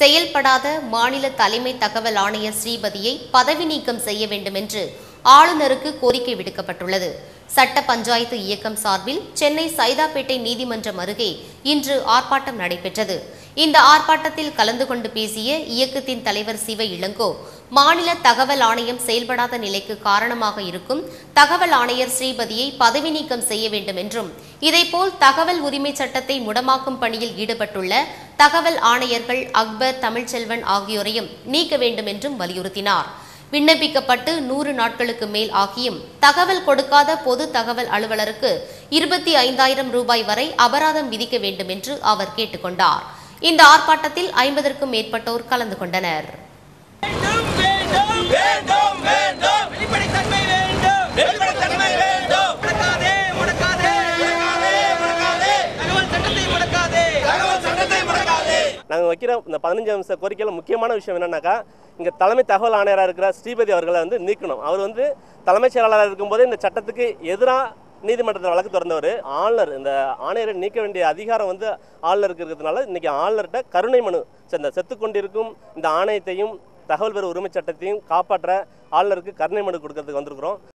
செயல்படாத மாநில தலைமை தகவல் ஆணையர் ஸ்ரீபதியை பதவி நீக்கம் செய்ய வேண்டும் என்று ஆளுநருக்கு கோரிக்கை விடுக்கப்பட்டுள்ளது சட்ட பஞ்சாயத்து இயக்கம் சார்பில் சென்னை சைதாப்பேட்டை நீதிமன்றம் அருகே இன்று ஆர்ப்பாட்டம் நடைபெற்றது இந்த ஆர்ப்பாட்டத்தில் கலந்து கொண்டு பேசிய இயக்கத்தின் தலைவர் சிவ இளங்கோ மாநில தகவல் ஆணையம் செயல்படாத நிலைக்கு காரணமாக இருக்கும் தகவல் ஆணையர் ஸ்ரீபதியை பதவி நீக்கம் செய்ய வேண்டும் என்றும் இதேபோல் தகவல் உரிமை சட்டத்தை முடமாக்கும் பணியில் ஈடுபட்டுள்ள தகவல் ஆணையர்கள் அக்பர் தமிழ்ச்செல்வன் ஆகியோரையும் நீக்க வேண்டும் என்றும் வலியுறுத்தினார் விண்ணப்பிக்கப்பட்டு நூறு நாட்களுக்கு மேல் ஆகியும் தகவல் கொடுக்காத பொது தகவல் அலுவலருக்கு இருபத்தி ஐந்தாயிரம் ரூபாய் வரை அபராதம் விதிக்க வேண்டும் என்று அவர் கேட்டுக்கொண்டார் இந்த ஆர்ப்பாட்டத்தில் ஐம்பதற்கும் மேற்பட்டோர் கலந்து கொண்டனர் வேண்டும் வேண்டும் வேண்டும் வெளிப்படைத்தன்மை வேண்டும் வெளிப்படைத்தன்மை வேண்டும் முடக்காதே முடக்காதே முடக்காதே முடக்காதே தகவல் சட்டத்தை முடக்காதே தகவல் சட்டத்தை முடக்காதே நாங்கள் வைக்கிற இந்த பதினஞ்சு அம்ச கோரிக்கையில் முக்கியமான விஷயம் என்னன்னாக்கா இங்கே தலைமை தகவல் ஆணையராக இருக்கிற ஸ்ரீபதி அவர்களை வந்து நீக்கணும் அவர் வந்து தலைமைச் செயலாளராக இருக்கும்போதே இந்த சட்டத்துக்கு எதிராக நீதிமன்றத்தில் வழக்கு திறந்தவர் ஆளுநர் இந்த ஆணையரை நீக்க வேண்டிய அதிகாரம் வந்து ஆளுநருக்கு இருக்கிறதுனால இன்னைக்கு ஆளுநர்கிட்ட கருணை மனு சரி, இந்த செத்து கொண்டிருக்கும் இந்த ஆணையத்தையும் தகவல் பெறும் உரிமை சட்டத்தையும் காப்பாற்ற ஆளுநருக்கு கருணை மனு கொடுக்கறதுக்கு வந்திருக்கிறோம்